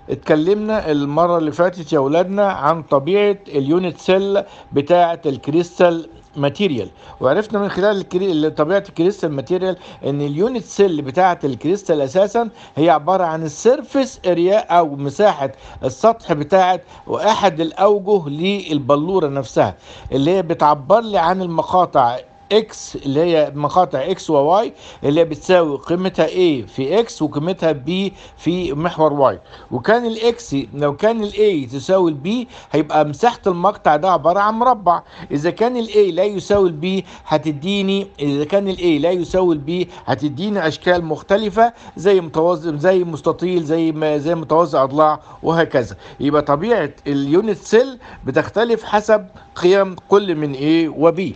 اتكلمنا المرة اللي فاتت يا ولادنا عن طبيعة اليونت سيل بتاعة الكريستال ماتيريال وعرفنا من خلال الكري... طبيعه الكريستال ماتيريال ان اليونت سيل بتاعه الكريستال اساسا هي عباره عن السيرفيس اريا او مساحه السطح بتاعه واحد الاوجه للبلوره نفسها اللي هي بتعبر لي عن المقاطع اكس اللي هي مقاطع اكس وواي اللي هي بتساوي قيمتها A في اكس وقيمتها B في محور واي وكان الاكس لو كان الاي تساوي البي هيبقى مساحه المقطع ده عباره عن مربع اذا كان الاي لا يساوي البي هتديني اذا كان الاي لا يساوي البي هتديني اشكال مختلفه زي متوازي زي مستطيل زي ما زي متوازي اضلاع وهكذا يبقى طبيعه اليونت سيل بتختلف حسب قيم كل من A و B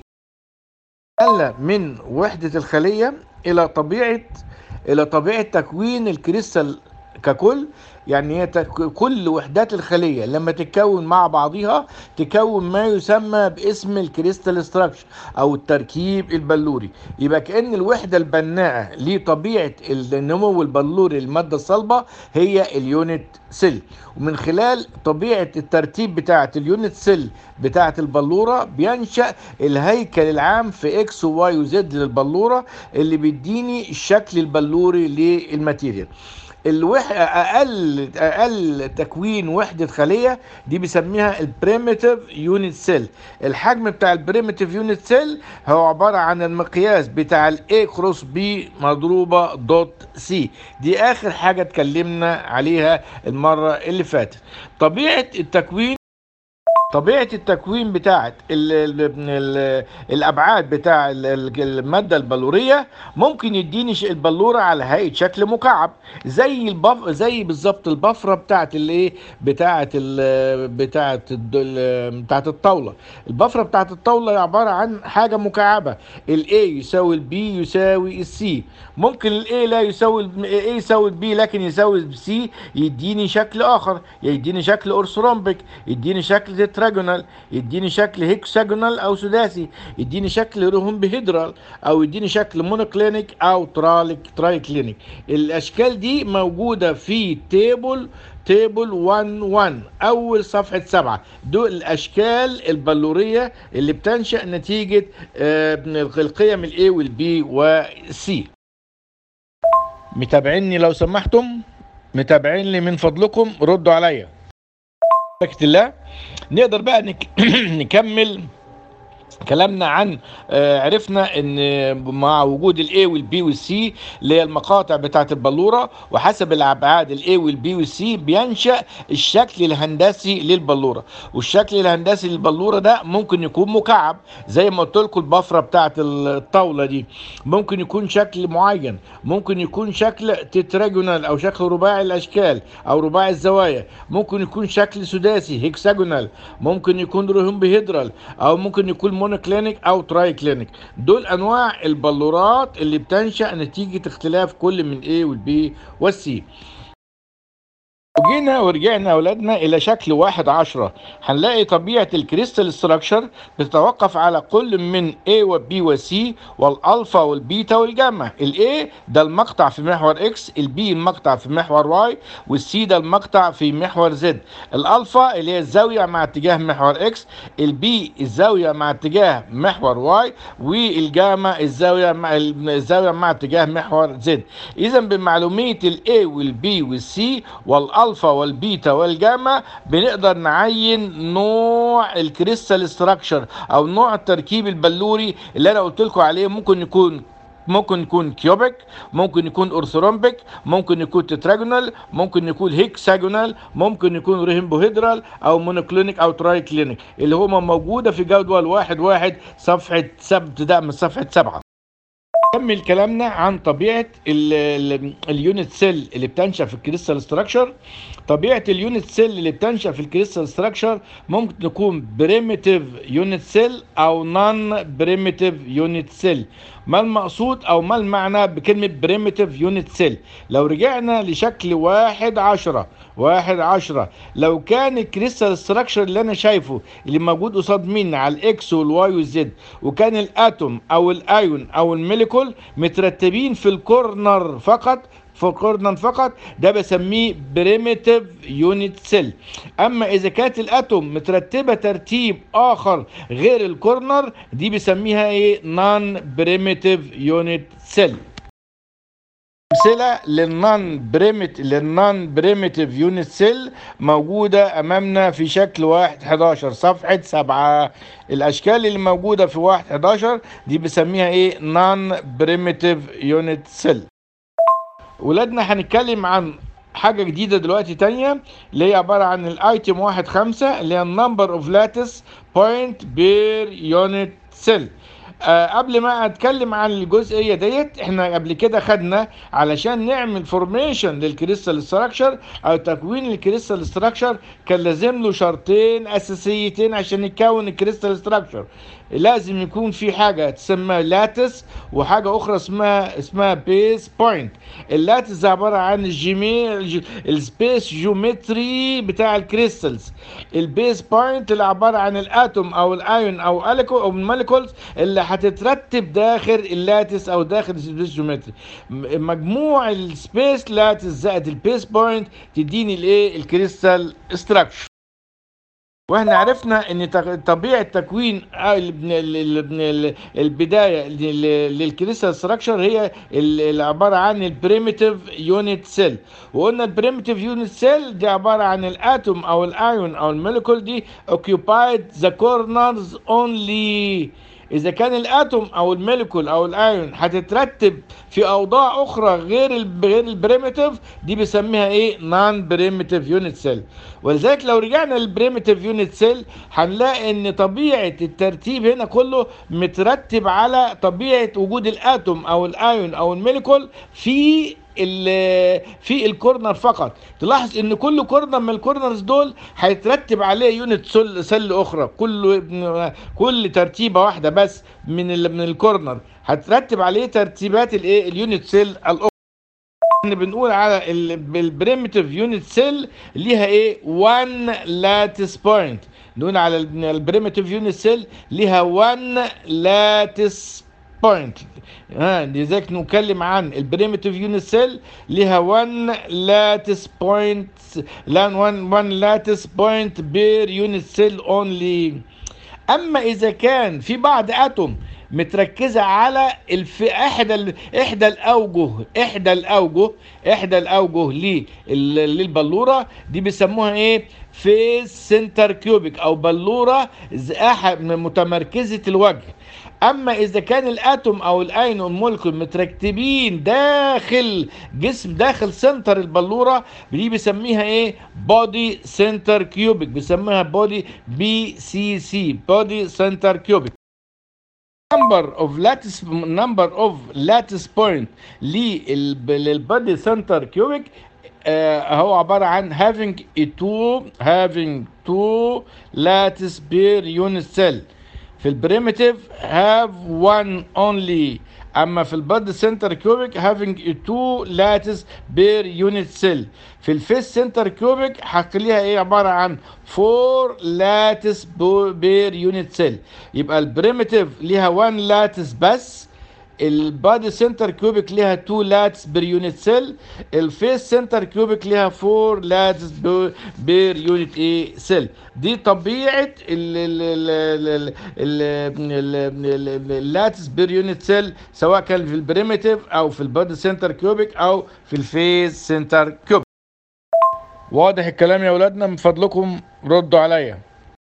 نقلنا من وحدة الخلية إلى طبيعة إلى طبيعة تكوين الكريستال ككل يعني هي تك... كل وحدات الخلية لما تتكون مع بعضها تكون ما يسمى باسم الكريستال ستراكشر أو التركيب البلوري يبقى كأن الوحدة البناءة لطبيعة النمو البلوري للمادة الصلبة هي اليونت سيل ومن خلال طبيعة الترتيب بتاعة اليونت سيل بتاعة البلورة بينشأ الهيكل العام في اكس وواي وزد للبلورة اللي بيديني الشكل البلوري للماتيريال الوح... اقل اقل تكوين وحده خليه دي بيسميها البريميتيف يونت سيل الحجم بتاع البريميتيف يونت سيل هو عباره عن المقياس بتاع الاي كروس بي مضروبه دوت سي دي اخر حاجه اتكلمنا عليها المره اللي فاتت طبيعه التكوين طبيعه التكوين بتاعه ال ال ال الابعاد بتاع الماده البلوريه ممكن يديني البلوره على هيئه شكل مكعب زي البف زي بالظبط البفره بتاعه الايه بتاعه ال بتاعه بتاعه الطاوله البفره بتاعه الطاوله عباره عن حاجه مكعبه الاي يساوي البي يساوي السي ممكن الاي لا يساوي الاي يساوي البي لكن يساوي السي يديني شكل اخر يديني شكل اورثرومبيك يديني شكل تتراجونال يديني شكل هيكساجونال او سداسي يديني شكل رومبيهيدرال او يديني شكل مونوكلينيك او تراليك ترايكلينيك الاشكال دي موجوده في تيبل تيبل 1 1 اول صفحه سبعه دول الاشكال البلوريه اللي بتنشا نتيجه القيم الاي والبي والسي متابعيني لو سمحتم متابعيني من فضلكم ردوا عليا بركة الله نقدر بقى نك... نكمل كلامنا عن آه عرفنا ان مع وجود الاي والبي والسي اللي هي المقاطع بتاعه البلوره وحسب الابعاد الاي والبي والسي بينشا الشكل الهندسي للبلوره والشكل الهندسي للبلوره ده ممكن يكون مكعب زي ما قلت لكم البفره بتاعه الطاوله دي ممكن يكون شكل معين ممكن يكون شكل تتراجونال او شكل رباعي الاشكال او رباعي الزوايا ممكن يكون شكل سداسي هيكساجونال ممكن يكون رومبيهيدرال او ممكن يكون مونوكلينيك او تراي كلينيك دول انواع البلورات اللي بتنشا نتيجه اختلاف كل من A والبي والسي وجينا ورجعنا يا اولادنا الى شكل واحد عشرة هنلاقي طبيعة الكريستال ستراكشر بتتوقف على كل من A و B و C والالفا والبيتا والجاما ال A ده المقطع في محور X ال B المقطع في محور Y والسي ده المقطع في محور Z الالفا اللي هي الزاوية مع اتجاه محور X ال B الزاوية مع اتجاه محور Y والجاما الزاوية مع الزاوية مع اتجاه محور Z اذا بمعلومية ال A وال B وال C والالفا الالفا والبيتا والجاما بنقدر نعين نوع الكريستال ستراكشر او نوع التركيب البلوري اللي انا قلت لكم عليه ممكن يكون ممكن يكون كيوبيك ممكن يكون اورثرومبيك ممكن يكون تتراجونال ممكن يكون هيكساجونال ممكن يكون ريمبوهيدرال او مونوكلينيك او ترايكلينيك اللي هما موجوده في جدول واحد واحد صفحه سبت ابتداء من صفحه سبعه نكمل كلامنا عن طبيعه اليونت سيل اللي بتنشا في الكريستال ستراكشر طبيعه اليونت سيل اللي بتنشا في الكريستال ستراكشر ممكن تكون بريميتيف يونت سيل او نون بريميتيف يونت سيل ما المقصود او ما المعنى بكلمه بريميتيف يونت سيل لو رجعنا لشكل واحد عشرة واحد عشرة لو كان الكريستال ستراكشر اللي انا شايفه اللي موجود قصاد مني على الاكس والواي والزد وكان الاتوم او الايون او الميليكول مترتبين في الكورنر فقط في كورنر فقط ده بسميه بريميتيف يونت سيل اما اذا كانت الاتوم مترتبه ترتيب اخر غير الكورنر دي بسميها ايه نون بريميتيف يونت سيل امثله للنون بريمت للنون بريميتيف يونت سيل موجوده امامنا في شكل واحد 11 صفحه 7 الاشكال اللي موجوده في واحد 11 دي بسميها ايه نون بريميتيف يونت سيل ولادنا هنتكلم عن حاجة جديدة دلوقتي تانية اللي هي عبارة عن الايتم واحد خمسة اللي هي النمبر اوف لاتس بوينت بير يونت سيل آه قبل ما اتكلم عن الجزئيه ديت احنا قبل كده خدنا علشان نعمل فورميشن للكريستال ستراكشر او تكوين الكريستال ستراكشر كان لازم له شرطين اساسيتين عشان يكون الكريستال ستراكشر لازم يكون في حاجه تسمى لاتس وحاجه اخرى اسمها اسمها بيس بوينت اللاتس عباره عن الجيمي السبيس جيومتري بتاع الكريستالز البيس بوينت اللي عباره عن الاتوم او الايون او اليكو او الموليكولز اللي هتترتب داخل اللاتس او داخل السبيس جيومتري مجموع السبيس لاتس زائد البيس بوينت تديني الايه الكريستال ستراكشر واحنا عرفنا ان طبيعه تكوين البدايه للكريستال ستراكشر هي اللي عباره عن البريميتيف يونت سيل وقلنا البريميتيف يونت سيل دي عباره عن الاتوم او الايون او الموليكول دي occupied the corners only اذا كان الاتوم او الموليكول او الايون هتترتب في اوضاع اخرى غير غير البريميتيف دي بنسميها ايه نون بريميتيف يونت سيل ولذلك لو رجعنا للبريميتيف يونت سيل هنلاقي ان طبيعه الترتيب هنا كله مترتب على طبيعه وجود الاتوم او الايون او الموليكول في في الكورنر فقط تلاحظ ان كل كورنر من الكورنرز دول هيترتب عليه يونت سل, سل اخرى كل كل ترتيبه واحده بس من ال من الكورنر هترتب عليه ترتيبات الايه اليونت سيل الاخرى احنا بنقول على البريميتيف يونت سيل ليها ايه 1 لاتس بوينت نقول على البريميتيف يونت سيل ليها 1 لاتس بوينت ها لذلك نتكلم عن البريميتيف يونت سيل ليها 1 لاتس بوينت لا 1 لاتس بوينت بير يونت سيل اونلي اما اذا كان في بعض اتوم متركزه على الف... احدى ال... احدى الاوجه احدى الاوجه احدى الاوجه لل... للبلوره دي بيسموها ايه فيس سنتر كيوبيك او بلوره متمركزه الوجه اما اذا كان الاتوم او الاين والمولكول مترتبين داخل جسم داخل سنتر البلوره دي بيسميها ايه بودي سنتر كيوبيك بيسميها بودي بي سي سي بودي سنتر كيوبيك number of lattice number of lattice point للبادي سنتر كيوبيك آه هو عبارة عن having a two having two lattice per unit cell في البريميتيف have one only اما في الباد سنتر كيوبيك having a two lattice per unit cell في الفيس سنتر كيوبيك هخليها ايه عباره عن 4 lattice per unit cell يبقى البريميتيف ليها 1 lattice بس البادي سنتر كيوبيك ليها 2 لاتس بير يونت سيل الفيس سنتر كيوبيك ليها 4 لاتس بير يونت ايه سيل دي طبيعه اللاتس بير يونت سيل سواء كان في البريميتيف او في البادي سنتر كيوبيك او في الفيس سنتر كيوبيك واضح الكلام يا اولادنا من فضلكم ردوا عليا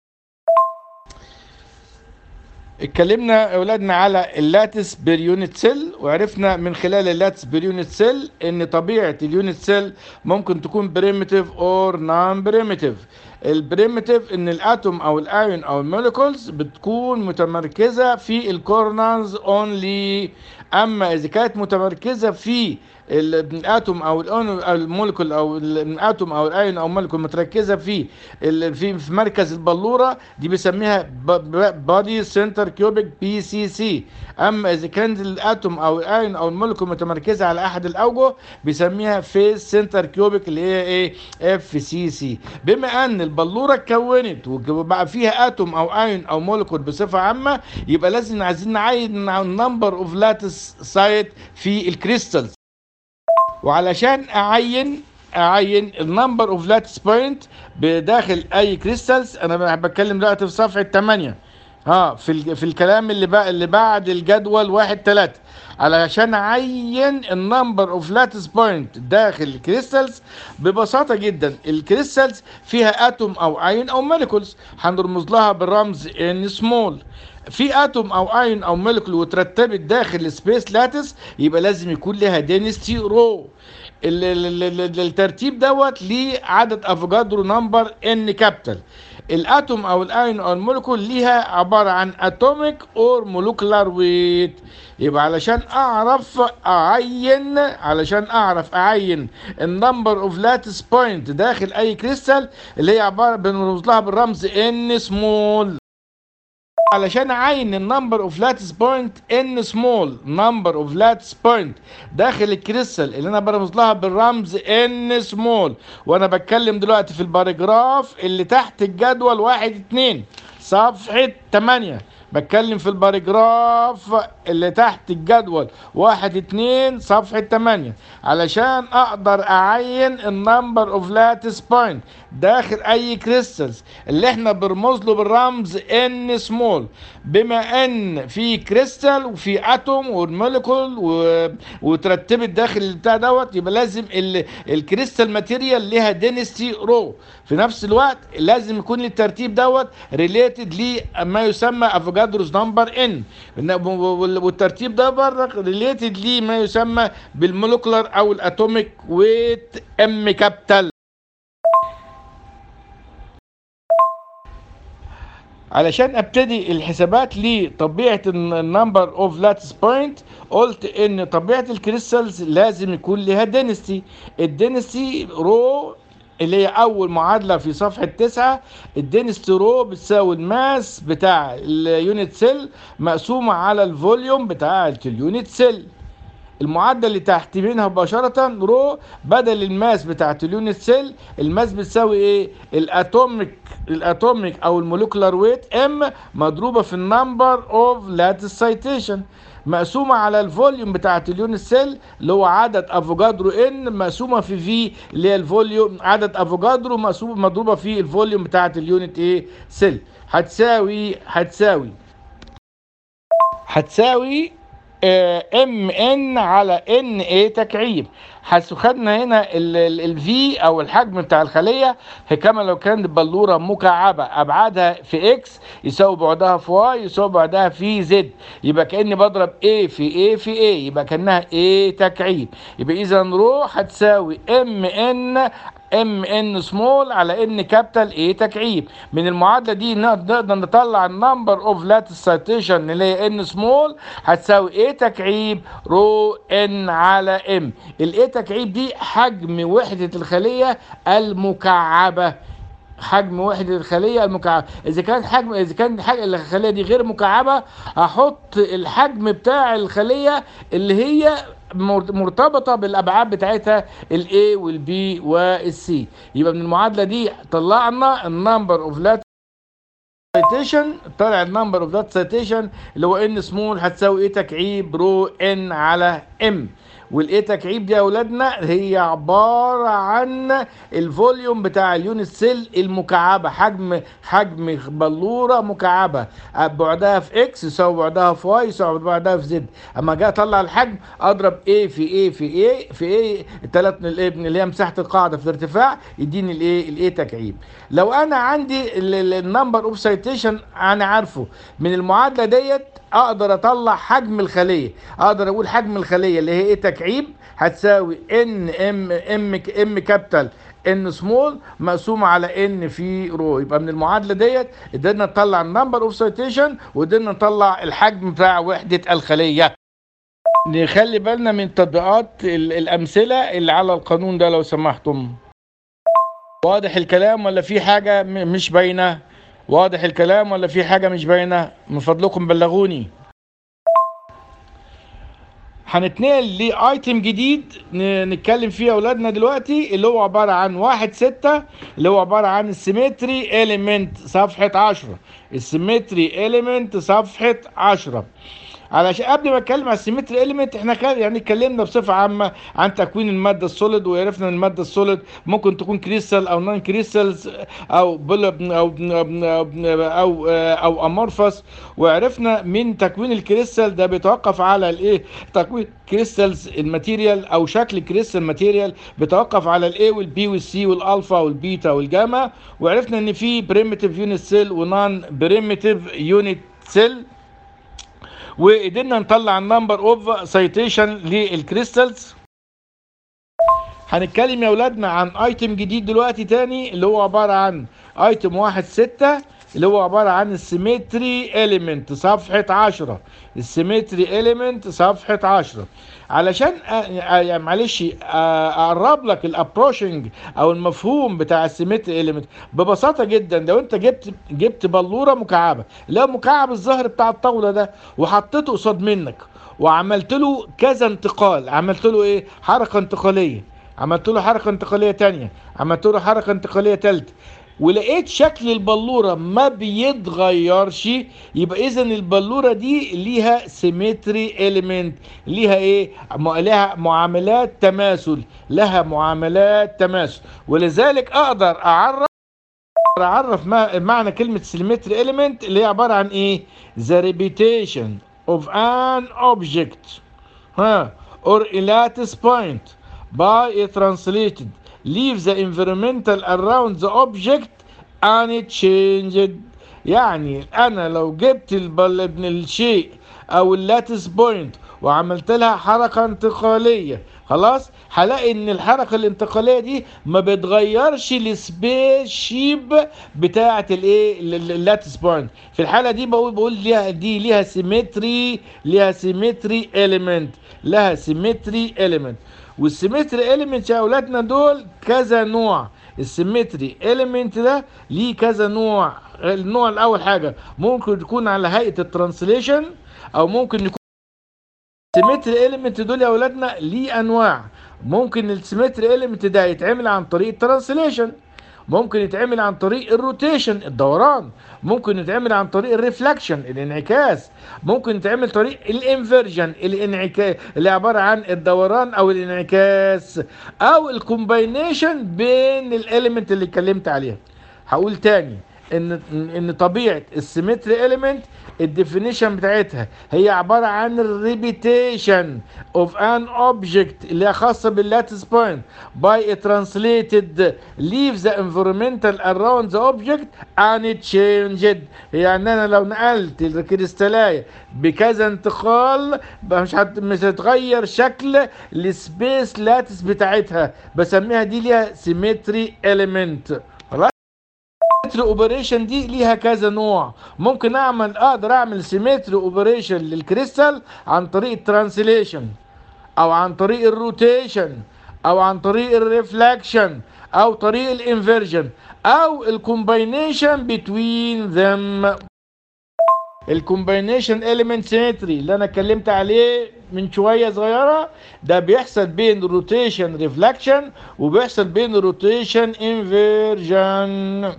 اتكلمنا اولادنا على اللاتس بير يونت سيل وعرفنا من خلال اللاتس بير يونت سيل ان طبيعه اليونت سيل ممكن تكون بريميتيف اور نون بريميتيف البريميتيف ان الاتوم او الايون او الموليكولز بتكون متمركزه في الكورنرز اونلي اما اذا كانت متمركزه في الاتوم او المولكول او الاتوم او الايون او المولكول متركزه في في في مركز البلوره دي بنسميها بادي سنتر كيوبيك بي سي سي اما اذا كانت الاتوم او الايون او المولكول متمركزه على احد الاوجه بنسميها فيس سنتر كيوبيك اللي هي ايه اف سي سي بما ان البلوره اتكونت وبقى فيها اتوم او ايون او مولكول بصفه عامه يبقى لازم عايزين نعين نمبر اوف لاتس سايت في الكريستالز وعلشان اعين اعين النمبر اوف لاتس بوينت بداخل اي كريستالز انا بتكلم دلوقتي في صفحه 8 اه في ال- في الكلام اللي بقى اللي بعد الجدول واحد تلاتة علشان اعين النمبر اوف لاتس بوينت داخل الكريستالز ببساطه جدا الكريستالز فيها اتوم او اين او موليكولز هنرمز لها بالرمز ان سمول في اتوم او اين او موليكول وترتبت داخل السبيس لاتس يبقى لازم يكون لها دينستي رو ال- ال- ال- ال- الترتيب دوت ليه عدد افوجادرو نمبر ان كابيتال الاتوم او الاين او الموليكول ليها عباره عن اتوميك اور مولكولار ويت يبقى علشان اعرف اعين علشان اعرف اعين النمبر اوف لاتس بوينت داخل اي كريستال اللي هي عباره بنرمز لها بالرمز ان سمول علشان اعين النمبر اوف لاتس بوينت ان سمول نمبر اوف لاتس بوينت داخل الكريستال اللي انا برمز لها بالرمز ان سمول وانا بتكلم دلوقتي في الباراجراف اللي تحت الجدول واحد اتنين صفحة 8 بتكلم في الباراجراف اللي تحت الجدول واحد اتنين صفحة 8 علشان اقدر اعين النمبر اوف لاتس بوينت داخل اي كريستالز اللي احنا برمز له بالرمز ان سمول بما ان في كريستال وفي اتوم والموليكول و... وترتبت داخل البتاع دوت يبقى لازم ال... الكريستال ماتيريال ليها دينستي رو في نفس الوقت لازم يكون الترتيب دوت ريليتد لما يسمى افوجادروس نمبر ان والترتيب ده برضك ريليتد لما يسمى بالمولكولار او الاتوميك ويت ام كابيتال علشان ابتدي الحسابات لطبيعه النمبر اوف لاتس بوينت قلت ان طبيعه الكريستالز لازم يكون لها دينستي الدينستي رو اللي هي اول معادله في صفحه تسعة الدينستي رو بتساوي الماس بتاع اليونت سيل مقسومه على الفوليوم بتاع اليونت سيل المعادله اللي تحت منها مباشره رو بدل الماس بتاعت اليونت سيل الماس بتساوي ايه الاتوميك الاتوميك او المولكولار ويت ام مضروبه في النمبر اوف لاتس سايتيشن مقسومه على الفوليوم بتاعت اليونت سيل اللي هو عدد افوجادرو ان مقسومه في في اللي هي الفوليوم عدد افوجادرو مقسومه مضروبه في الفوليوم بتاعت اليونت ايه سيل هتساوي هتساوي هتساوي ام ان على ان ايه تكعيب حيث خدنا هنا الفي او الحجم بتاع الخليه هي كما لو كانت بلوره مكعبه ابعادها في اكس يساوي بعدها في واي يساوي بعدها في زد يبقى كاني بضرب ايه في ايه في ايه يبقى كانها ايه تكعيب يبقى اذا رو هتساوي ام ان ام ان سمول على ان كابيتال ايه تكعيب من المعادله دي نقدر نطلع النمبر اوف لاتس سايتيشن اللي هي ان سمول هتساوي ايه تكعيب رو ان على ام الايه تكعيب دي حجم وحده الخليه المكعبه حجم وحده الخليه المكعبه اذا كان حجم اذا كان حجم الخليه دي غير مكعبه هحط الحجم بتاع الخليه اللي هي مرتبطه بالابعاد بتاعتها الاي والبي والسي يبقى من المعادله دي طلعنا النمبر اوف لات سايتيشن طلع النمبر اوف لات سايتيشن اللي هو ان سمول هتساوي ايه تكعيب رو ان على ام والايه تكعيب دي يا اولادنا هي عباره عن الفوليوم بتاع اليونت سيل المكعبه حجم حجم بلوره مكعبه بعدها في اكس يساوي بعدها في واي يساوي بعدها في زد اما جاي اطلع الحجم اضرب ايه في ايه في ايه في ايه الثلاث اللي هي مساحه القاعده في الارتفاع يديني الايه الايه تكعيب لو انا عندي النمبر اوف سايتيشن انا عارفه من المعادله ديت اقدر اطلع حجم الخليه اقدر اقول حجم الخليه اللي هي ايه تكعيب هتساوي ان ام ام ام كابيتال ان سمول مقسومه على ان في رو يبقى من المعادله ديت قدرنا نطلع النمبر اوف سايتيشن وقدرنا نطلع الحجم بتاع وحده الخليه نخلي بالنا من تطبيقات الامثله اللي على القانون ده لو سمحتم واضح الكلام ولا في حاجه مش باينه واضح الكلام ولا في حاجة مش باينة من فضلكم بلغوني هنتنقل لايتم جديد نتكلم فيه يا اولادنا دلوقتي اللي هو عباره عن واحد ستة اللي هو عباره عن السيمتري اليمنت صفحه 10 السيمتري اليمنت صفحه 10 علشان قبل ما اتكلم على السيمتري اليمنت احنا كان يعني اتكلمنا بصفه عامه عن تكوين الماده السوليد وعرفنا ان الماده السوليد ممكن تكون كريستال او نون كريستالز او بل او او او امورفس وعرفنا من تكوين الكريستال ده بيتوقف على الايه تكوين كريستالز الماتيريال او شكل كريستال ماتيريال بيتوقف على الاي والبي والسي والالفا والبيتا والجاما وعرفنا ان في بريمتيف يونت سيل ونون بريمتيف يونت سيل وقدرنا نطلع النمبر اوف سايتيشن للكريستالز هنتكلم يا اولادنا عن ايتم جديد دلوقتي تاني اللي هو عباره عن ايتم واحد ستة اللي هو عبارة عن السيمتري اليمنت صفحة عشرة السيمتري اليمنت صفحة عشرة علشان يعني معلش اقرب لك الابروشنج او المفهوم بتاع السيمتري اليمنت ببساطه جدا لو انت جبت جبت بلوره مكعبه اللي هو مكعب الظهر بتاع الطاوله ده وحطيته قصاد منك وعملت له كذا انتقال عملت له ايه حركه انتقاليه عملت له حركه انتقاليه تانية عملت له حركه انتقاليه تالتة ولقيت شكل البلوره ما بيتغيرش يبقى اذا البلوره دي ليها سيمتري اليمنت ليها ايه لها معاملات تماثل لها معاملات تماثل ولذلك اقدر اعرف اعرف معنى كلمه سيمتري اليمنت اللي هي عباره عن ايه the repetition of an object ها or a lattice point by a translated leave the environmental around the object unchanged يعني انا لو جبت البل ابن الشيء او اللاتس بوينت وعملت لها حركة انتقالية خلاص هلاقي ان الحركة الانتقالية دي ما بتغيرش السبيس شيب بتاعة الايه اللاتس بوينت في الحالة دي بقول بقول ليها دي ليها سيمتري ليها سيمتري اليمنت لها سيمتري اليمنت والسيمتري اليمنت يا اولادنا دول كذا نوع السيمتري اليمنت ده ليه كذا نوع النوع الاول حاجه ممكن يكون على هيئه الترانسليشن او ممكن يكون السيمتري اليمنت دول يا اولادنا ليه انواع ممكن السيمتري اليمنت ده يتعمل عن طريق الترانسليشن ممكن يتعمل عن طريق الروتيشن الدوران ممكن يتعمل عن طريق الريفلكشن الانعكاس ممكن يتعمل طريق الانفرجن الانعكاس اللي عباره عن الدوران او الانعكاس او الكومباينيشن بين الاليمنت اللي اتكلمت عليها هقول تاني ان ان طبيعه السيمتري اليمنت الديفينيشن بتاعتها هي عباره عن الريبيتيشن اوف ان اوبجكت اللي هي خاصه باللاتس بوينت باي ترانسليتد ليف ذا انفيرمنتال اراوند ذا اوبجكت ان تشينجد يعني انا لو نقلت الكريستالايه بكذا انتقال مش هت... مش هتغير شكل السبيس لاتس بتاعتها بسميها دي ليها سيمتري اليمنت سيمتري اوبريشن دي ليها كذا نوع ممكن اعمل اقدر اعمل سيمتري اوبريشن للكريستال عن طريق الترانسليشن او عن طريق الروتيشن او عن طريق الريفلكشن او طريق الانفرجن او الكومباينيشن بتوين ذم الكومباينيشن اليمنت سيمتري اللي انا اتكلمت عليه من شويه صغيره ده بيحصل بين روتيشن ريفلكشن وبيحصل بين روتيشن انفيرجن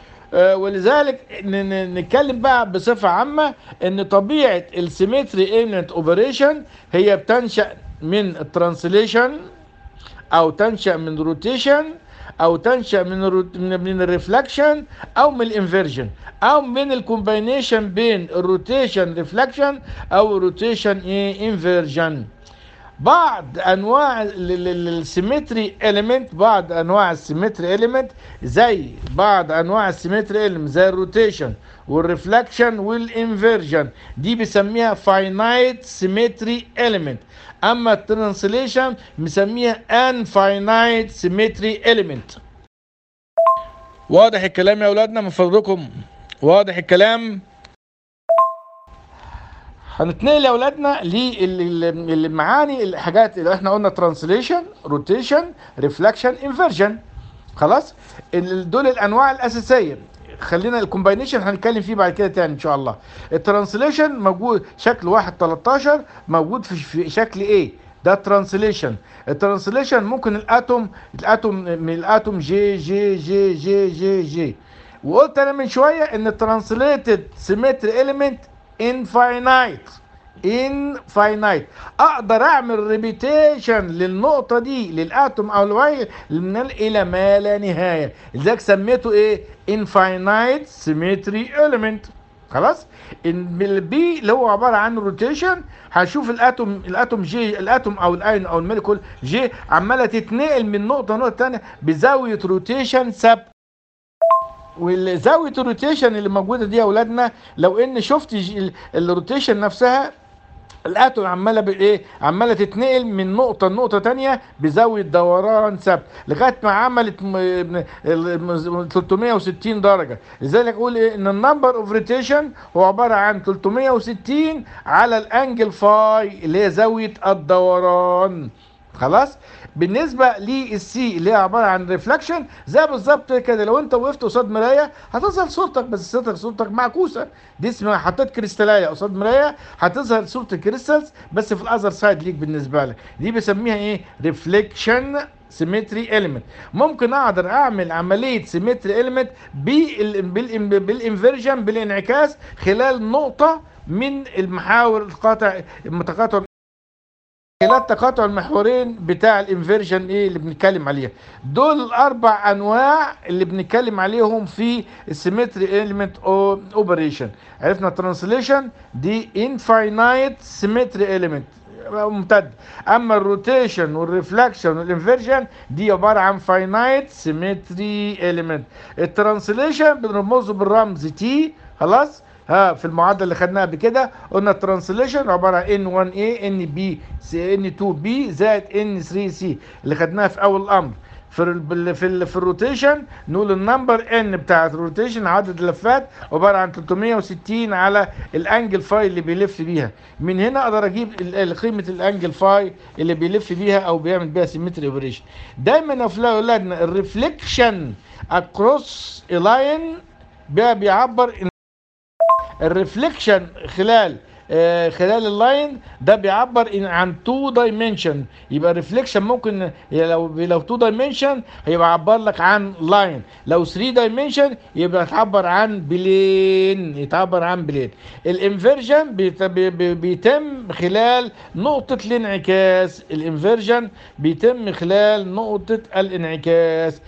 ولذلك نتكلم بقى بصفه عامه ان طبيعه السيمتري ايمنت اوبريشن هي بتنشا من الترانسليشن او تنشا من روتيشن او تنشا من من, من الريفلكشن او من الانفيرجن او من الكومباينيشن بين الروتيشن ريفلكشن او الروتيشن انفيرجن بعض انواع السيمتري اليمنت بعض انواع السيمتري اليمنت زي بعض انواع السيمتري اليمنت زي الروتيشن والريفلكشن والانفيرجن دي بيسميها فاينايت سيمتري اليمنت اما الترانسليشن مسميها ان فاينايت سيمتري اليمنت واضح الكلام يا اولادنا من فضلكم واضح الكلام هنتنقل يا اولادنا للمعاني الحاجات اللي احنا قلنا ترانسليشن روتيشن ريفلكشن انفرجن خلاص دول الانواع الاساسيه خلينا الكومباينيشن هنتكلم فيه بعد كده تاني ان شاء الله الترانسليشن موجود شكل 1 13 موجود في, في شكل ايه ده الترانسليشن الترانسليشن ممكن الاتوم الاتوم من الاتوم جي جي جي جي جي جي وقلت انا من شويه ان الترانسليتد سيمتري اليمنت انفاينايت انفاينايت اقدر اعمل ريبيتيشن للنقطه دي للاتوم او الواي من الى ما لا نهايه لذلك سميته ايه انفاينايت سيمتري اليمنت خلاص البي اللي هو عباره عن روتيشن هشوف الاتوم الاتوم جي الاتوم او الاين او الموليكول جي عماله تتنقل من نقطه لنقطه ثانيه بزاويه روتيشن ثابته والزاويه الروتيشن اللي موجوده دي يا اولادنا لو ان شفت الروتيشن نفسها الاتوم عماله بايه عماله تتنقل من نقطه لنقطه تانية بزاويه دوران ثابت لغايه ما عملت 360 درجه لذلك اقول ايه ان النمبر اوف روتيشن هو عباره عن 360 على الانجل فاي اللي هي زاويه الدوران خلاص بالنسبه للسي اللي هي عباره عن ريفلكشن زي بالظبط كده لو انت وقفت قصاد مرايه هتظهر صورتك بس صورتك صورتك معكوسه دي اسمها حطيت كريستاليه قصاد مرايه هتظهر صوره الكريستالز بس في الاذر سايد ليك بالنسبه لك دي بسميها ايه ريفليكشن سيمتري اليمنت ممكن اقدر اعمل عمليه سيمتري اليمنت بالانفيرجن بالانعكاس خلال نقطه من المحاور القاطع المتقاطع خلال تقاطع المحورين بتاع الانفيرجن ايه اللي بنتكلم عليها دول الاربع انواع اللي بنتكلم عليهم في السيمتري اليمنت اوبريشن عرفنا الترانسليشن دي انفاينايت سيمتري اليمنت ممتد اما الروتيشن والريفلكشن والانفيرجن دي عباره عن فاينايت سيمتري اليمنت الترانسليشن بنرمزه بالرمز تي خلاص ها في المعادله اللي خدناها قبل كده قلنا الترانسليشن عباره عن ان 1 a ان بي ان 2 بي زائد ان 3 سي اللي خدناها في اول الامر في ال في ال في الروتيشن نقول النمبر ان بتاعت الروتيشن عدد اللفات عباره عن 360 على الانجل فاي اللي بيلف بيها من هنا اقدر اجيب قيمه الانجل فاي اللي بيلف بيها او بيعمل بيها سيمتري اوبريشن دايما يا اولادنا الريفليكشن اكروس لاين بيعبر الريفليكشن خلال آه خلال اللاين ده بيعبر عن تو دايمنشن يبقى الريفليكشن ممكن لو لو تو دايمنشن هيبقى يعبر لك عن لاين لو 3 دايمنشن يبقى يتعبر عن بلين يتعبر عن بلين الانفيرجن بيتم خلال نقطة الانعكاس الانفيرجن بيتم خلال نقطة الانعكاس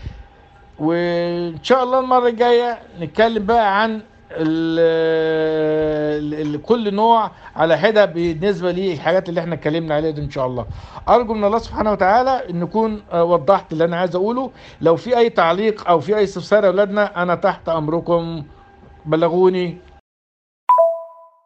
وان شاء الله المرة الجاية نتكلم بقى عن ال ال كل نوع على حده بالنسبه للحاجات اللي احنا اتكلمنا عليها دي ان شاء الله ارجو من الله سبحانه وتعالى ان نكون وضحت اللي انا عايز اقوله لو في اي تعليق او في اي استفسار يا اولادنا انا تحت امركم بلغوني